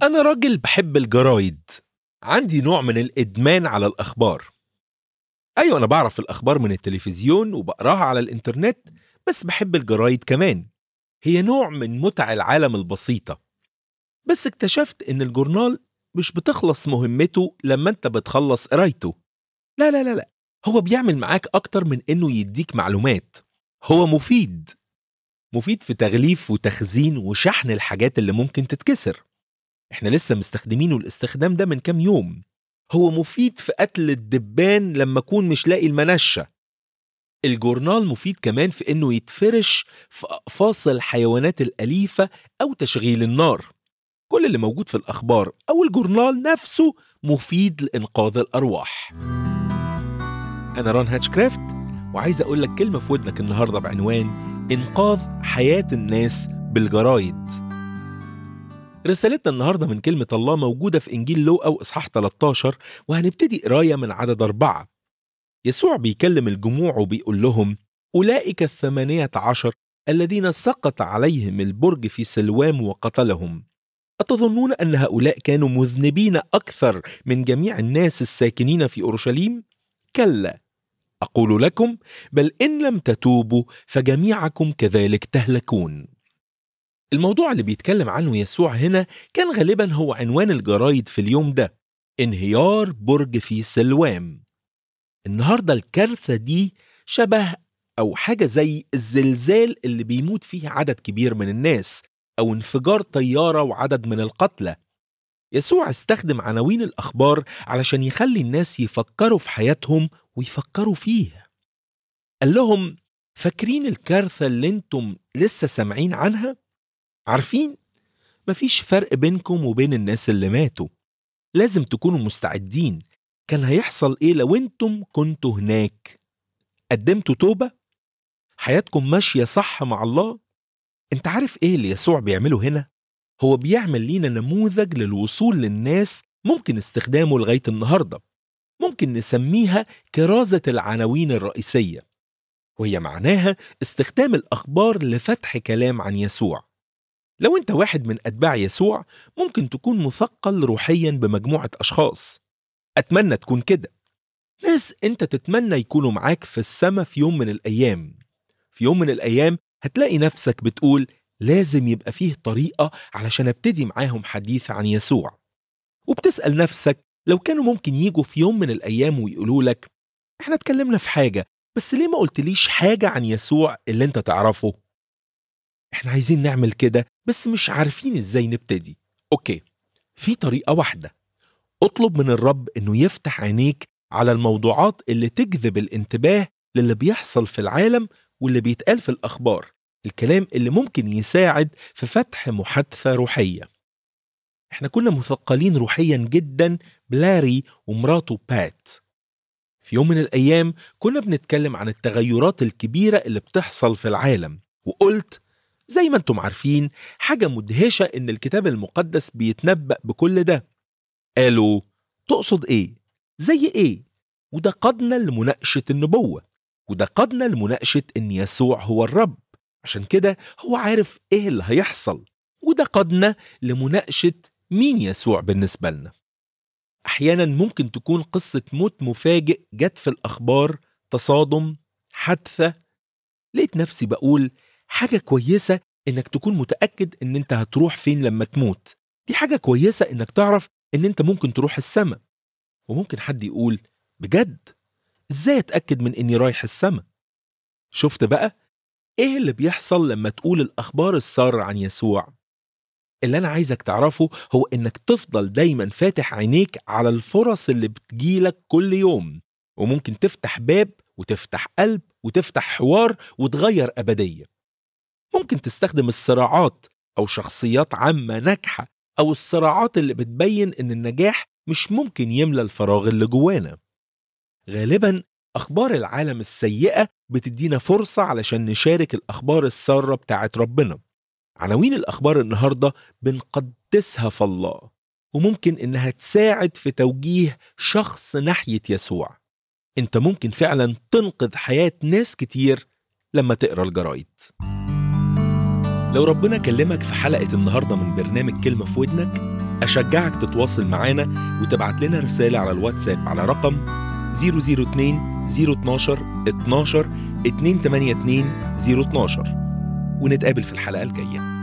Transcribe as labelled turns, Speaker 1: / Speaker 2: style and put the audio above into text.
Speaker 1: أنا راجل بحب الجرايد عندي نوع من الإدمان على الأخبار أيوة أنا بعرف الأخبار من التلفزيون وبقراها على الإنترنت بس بحب الجرايد كمان هي نوع من متع العالم البسيطة بس اكتشفت إن الجورنال مش بتخلص مهمته لما أنت بتخلص قرايته لا لا لا لا هو بيعمل معاك أكتر من إنه يديك معلومات هو مفيد مفيد في تغليف وتخزين وشحن الحاجات اللي ممكن تتكسر احنا لسه مستخدمينه الاستخدام ده من كام يوم هو مفيد في قتل الدبان لما اكون مش لاقي المنشة الجورنال مفيد كمان في انه يتفرش في اقفاص الحيوانات الاليفة او تشغيل النار كل اللي موجود في الاخبار او الجورنال نفسه مفيد لانقاذ الارواح انا ران هاتشكرافت وعايز اقول لك كلمة في ودنك النهاردة بعنوان انقاذ حياة الناس بالجرايد رسالتنا النهاردة من كلمة الله موجودة في إنجيل لوقا وإصحاح 13 وهنبتدي قراية من عدد أربعة يسوع بيكلم الجموع وبيقول لهم أولئك الثمانية عشر الذين سقط عليهم البرج في سلوام وقتلهم أتظنون أن هؤلاء كانوا مذنبين أكثر من جميع الناس الساكنين في أورشليم؟ كلا أقول لكم بل إن لم تتوبوا فجميعكم كذلك تهلكون الموضوع اللي بيتكلم عنه يسوع هنا كان غالبا هو عنوان الجرايد في اليوم ده انهيار برج في سلوام النهارده الكارثة دي شبه أو حاجة زي الزلزال اللي بيموت فيه عدد كبير من الناس أو انفجار طيارة وعدد من القتلى يسوع استخدم عناوين الأخبار علشان يخلي الناس يفكروا في حياتهم ويفكروا فيه قال لهم فاكرين الكارثة اللي انتم لسه سامعين عنها؟ عارفين؟ مفيش فرق بينكم وبين الناس اللي ماتوا لازم تكونوا مستعدين كان هيحصل ايه لو انتم كنتوا هناك قدمتوا توبة حياتكم ماشية صح مع الله انت عارف ايه اللي يسوع بيعمله هنا هو بيعمل لينا نموذج للوصول للناس ممكن استخدامه لغاية النهاردة ممكن نسميها كرازة العناوين الرئيسية وهي معناها استخدام الأخبار لفتح كلام عن يسوع لو انت واحد من أتباع يسوع ممكن تكون مثقل روحيا بمجموعة أشخاص أتمنى تكون كده ناس انت تتمنى يكونوا معاك في السماء في يوم من الأيام في يوم من الأيام هتلاقي نفسك بتقول لازم يبقى فيه طريقة علشان ابتدي معاهم حديث عن يسوع وبتسأل نفسك لو كانوا ممكن يجوا في يوم من الأيام ويقولوا لك احنا اتكلمنا في حاجة بس ليه ما قلتليش حاجة عن يسوع اللي انت تعرفه احنا عايزين نعمل كده بس مش عارفين ازاي نبتدي اوكي في طريقة واحدة اطلب من الرب انه يفتح عينيك على الموضوعات اللي تجذب الانتباه للي بيحصل في العالم واللي بيتقال في الأخبار الكلام اللي ممكن يساعد في فتح محادثة روحية احنا كنا مثقلين روحيا جدا بلاري ومراته بات في يوم من الأيام كنا بنتكلم عن التغيرات الكبيرة اللي بتحصل في العالم وقلت زي ما انتم عارفين حاجة مدهشة إن الكتاب المقدس بيتنبأ بكل ده قالوا تقصد إيه؟ زي إيه؟ وده قادنا لمناقشة النبوة وده قادنا لمناقشة إن يسوع هو الرب عشان كده هو عارف إيه اللي هيحصل وده قادنا لمناقشة مين يسوع بالنسبة لنا أحيانا ممكن تكون قصة موت مفاجئ جت في الأخبار تصادم حادثة لقيت نفسي بقول حاجة كويسة إنك تكون متأكد إن أنت هتروح فين لما تموت دي حاجة كويسة إنك تعرف إن أنت ممكن تروح السماء وممكن حد يقول بجد إزاي أتأكد من إني رايح السماء شفت بقى إيه اللي بيحصل لما تقول الأخبار السارة عن يسوع اللي أنا عايزك تعرفه هو إنك تفضل دايما فاتح عينيك على الفرص اللي بتجيلك كل يوم وممكن تفتح باب وتفتح قلب وتفتح حوار وتغير أبدية ممكن تستخدم الصراعات أو شخصيات عامة ناجحة أو الصراعات اللي بتبين إن النجاح مش ممكن يملى الفراغ اللي جوانا غالبا أخبار العالم السيئة بتدينا فرصة علشان نشارك الأخبار السارة بتاعت ربنا عناوين الأخبار النهاردة بنقدسها في الله وممكن إنها تساعد في توجيه شخص ناحية يسوع أنت ممكن فعلا تنقذ حياة ناس كتير لما تقرأ الجرايد لو ربنا كلمك في حلقة النهاردة من برنامج كلمة في ودنك أشجعك تتواصل معانا وتبعت لنا رسالة على الواتساب على رقم 002 012 12 282 012 ونتقابل في الحلقة الجاية